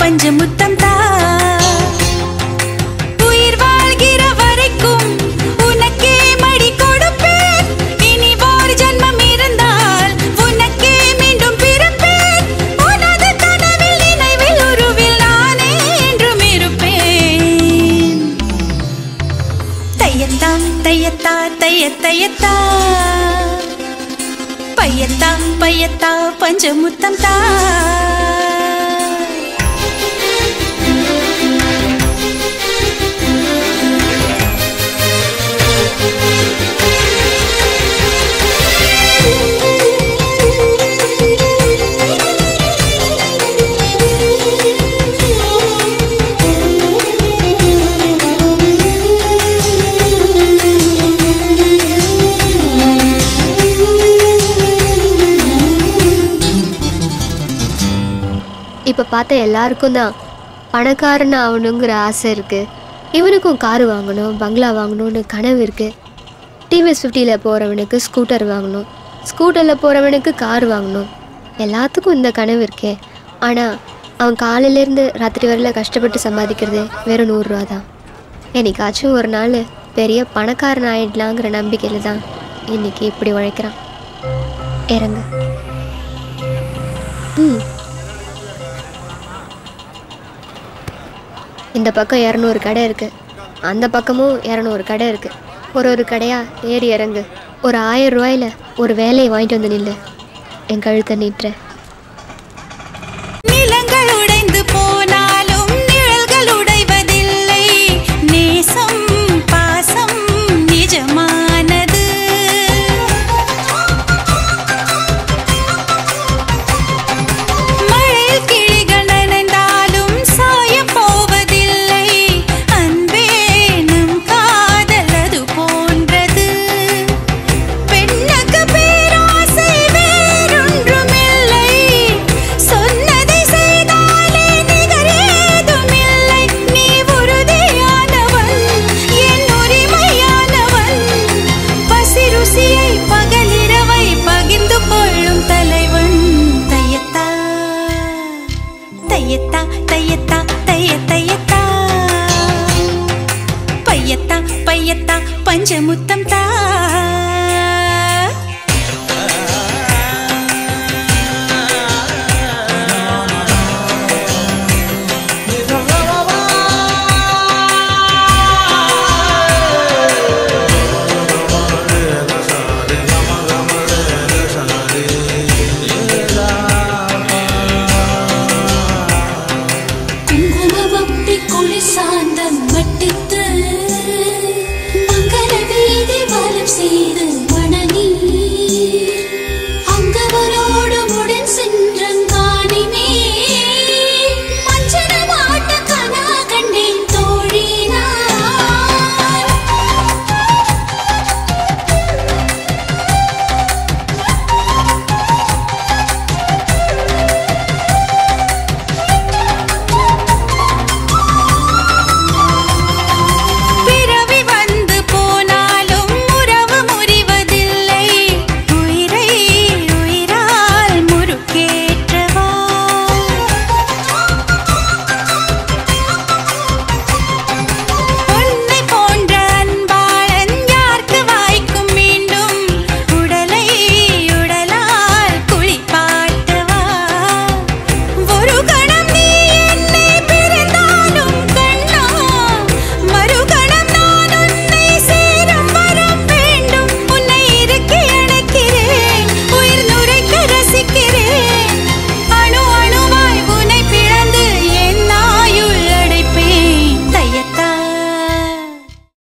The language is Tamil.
பஞ்ச முத்தம் தா உயிர் வாழ்கிற வரைக்கும் உனக்கே மடி கொடுப்பேன் இனி ஒரு ஜன்மம் இருந்தால் உனக்கே மீண்டும் பிறப்பேன் உனது கனவில் நினைவில் உருவில் நானே என்றும் இருப்பேன் தையத்தா தையத்தா தைய தையத்தா பையத்தா பையத்தா பஞ்சமுத்தம் தா இப்போ பார்த்த எல்லாருக்கும் தான் பணக்காரன் ஆகணுங்கிற ஆசை இருக்குது இவனுக்கும் காரு வாங்கணும் பங்களா வாங்கணும்னு கனவு இருக்குது டிவிஎஸ் ஃபிஃப்டியில் போகிறவனுக்கு ஸ்கூட்டர் வாங்கணும் ஸ்கூட்டரில் போகிறவனுக்கு கார் வாங்கணும் எல்லாத்துக்கும் இந்த கனவு இருக்கே ஆனால் அவன் காலையிலேருந்து ராத்திரி வரையில் கஷ்டப்பட்டு சம்பாதிக்கிறது வெறும் நூறுரூவா தான் என்னைக்காச்சும் ஒரு நாள் பெரிய பணக்காரன் ஆயிடலாங்கிற நம்பிக்கையில் தான் இன்னைக்கு இப்படி உழைக்கிறான் இறங்கு ம் இந்த பக்கம் இரநூறு கடை இருக்கு அந்த பக்கமும் இரநூறு கடை இருக்கு ஒரு ஒரு கடையா ஏறி இறங்கு ஒரு ஆயிரம் ரூபாயில ஒரு வேலையை வாங்கிட்டு வந்து நில்லு என் கழுத்தை நீட்டுற நிலங்கள் உடைந்து போனாலும் நிழல்கள் உடைவதில்லை நேசம் பாசம் நிஜமானது மழையில் கிளிகள் நனைந்தாலும் சாயப் போவதில்லை அன்பே நம் காதல் அது போன்றது பெண்ணுக்கு பேராசை வேறொன்றுமில்லை சொன்னதை செய்தாலே நிகர் ஏதுமில்லை நீ உறுதியானவன் என் உரிமையானவன் பசி ருசியை பகலிரவை பகிர்ந்து கொள்ளும் தலைவன் தையத்தா தையத்தா தையத்தா தைய தையத்தா பையத்தா பையத்தா பஞ்சமுத்தம் தா കുങ്കുമവപ്പി കുളി സാന്തം